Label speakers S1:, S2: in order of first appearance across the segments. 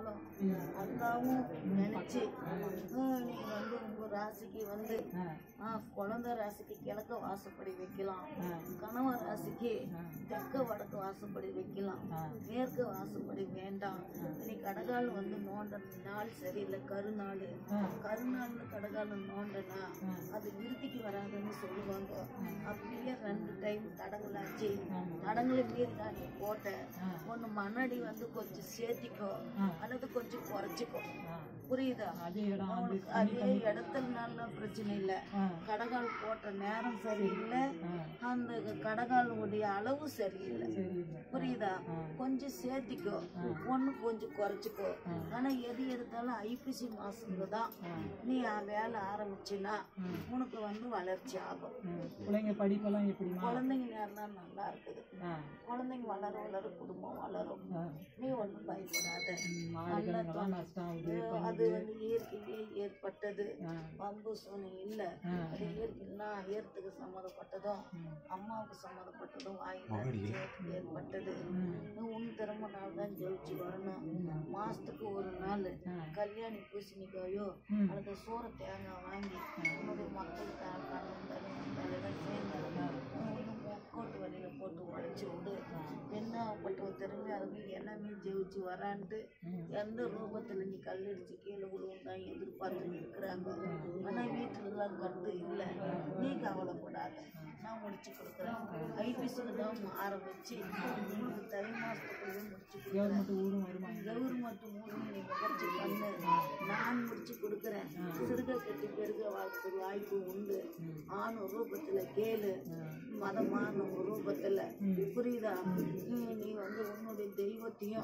S1: இருந்தாலும் அல்லாவும் நினைச்சு ஹம், நீ வந்து உங்க ராசிக்கு வந்து ஆ, குழந்தை ராசிக்கு கிழக்க வாசப்படி வைக்கலாம் கணவன் ராசிக்கு தெற்க வடக்கு வாசப்படி வைக்கலாம் மேற்கு வாசப்படி வேண்டாம் நீ கடகால் வந்து நோண்ட நாள் சரியில்லை கருநாள் கருநாள்னு கடகால் நோண்டனா அது விருத்திக்கு வராதுன்னு சொல்லுவாங்க அப்படியே ரெண்டு டைம் தடங்களாச்சு தடங்களை மீறி தான் நீ போட்ட ஒன்று மண்ணடி வந்து கொஞ்சம் சேர்த்திக்கோ அல்லது கொஞ்சம் குறைச்சிக்கோ புரியுதா
S2: அதே இடம் அது
S1: அவனுக்கு அதே இடத்துலனால பிரச்சனை இல்லை கடகால் போட்ட நேரம் சரியில்லை அந்த கடகாலுடைய அளவு சரியில்லை
S2: சரியில்லை
S1: புரியுதா கொஞ்சம் சேர்த்திக்கோ ஒன்று கொஞ்சம் குறைச்சிக்கோ ஆனால் எது எடுத்தாலும் ஐப்பசி மாசத்துல தான் நீ ஆ வேலை ஆரம்பிச்சின்னா உனக்கு வந்து வளர்ச்சி ஆகும்
S2: ம். பிள்ளைங்க படிப்பெல்லாம் எப்படிமா
S1: குழந்தைங்க நேரம் நல்லா இருக்குது
S2: ஆ
S1: குழந்தைங்க வளர வளர குடும்பம் வளரும்
S2: ஆ.
S1: நீ ஒன்றும் பயப்படாத
S2: ம், மாடுகளுக்கெல்லாம் நஷ்டம் ஆகுது
S1: அது வந்து இயற்கையிலே ஏற்பட்டது
S2: ஆ.
S1: பம்பு சூனை இல்லை
S2: ஆ.
S1: அது இயற்கைன்னா இயற்கைக்கு சம்மந்தப்பட்டதும் அம்மாவுக்கு சம்மந்தப்பட்டதும் வாயில் ஏற்பட்டது உன் திறமை நாள் தான் ஜெயிச்சு வரணும் மாசத்துக்கு ஒரு நாள் கல்யாணி பூசணிக்காயோ அல்லது சோற தேங்காய் வாங்கி உன்னுடைய மக்களுக்கு கண்ணு தலைவன் தலைவன் சேர்ந்து கோட்டு வழியில போட்டு உடைச்சி விடு என்னப்பட்ட திறமை அதுக்கு எல்லாமே ஜெயிச்சு வரான்ட்டு எந்த ரூபத்தில் நீ கல்லடிச்சு கீழே விழுவும் தான் எதிர்பார்த்து இருக்கிறாங்க ஆனால் வீட்டிலலாம் கண்டு இல்லை நீ கவலைப்படாத நான் முடிச்சு கொடுக்குறேன் ஐபிஎஸ்சில் தான் ஆரம்பிச்சு உங்களுக்கு தை மாதத்துக்குள்ளே முடிச்சு கொடுக்குறேன்
S2: கவர்மெண்ட் ஊரும் வருமா
S1: கவர்மெண்ட் மூலம் நீ முயற்சி பண்ணு நான் முடிச்சு கொடுக்குறேன் சிறுக கட்டி பெருக வாழ்க்கை வாய்ப்பு உண்டு ஆணு ரூபத்தில் கேளு மதமான ரூபத்தில் புரியுதா நீ நீ வந்து உன்னுடைய தெய்வத்தையும்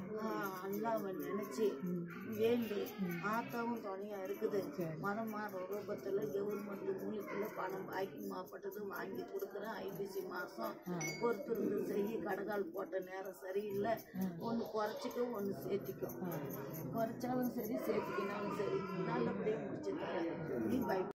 S1: அல்லாவை நினச்சி வேண்டு ஆத்தாவும் துணையாக இருக்குது மதமான ரூபத்தில் கவர்மெண்ட் மூலியத்தில் பணம் பாக்கி மாப்பட்டது வாங்கி கொடுக்குறேன் ஐபிசி மாதம் பொறுத்திருந்து செய்ய கடகால் போட்ட நேரம் சரியில்லை ஒன்று குறைச்சிக்கோ ஒன்று சேர்த்திக்கோ குறைச்சாலும் சரி சேர்த்திக்கினாலும் சரி நல்லபடியாக முடிச்சு தரேன் நீ பய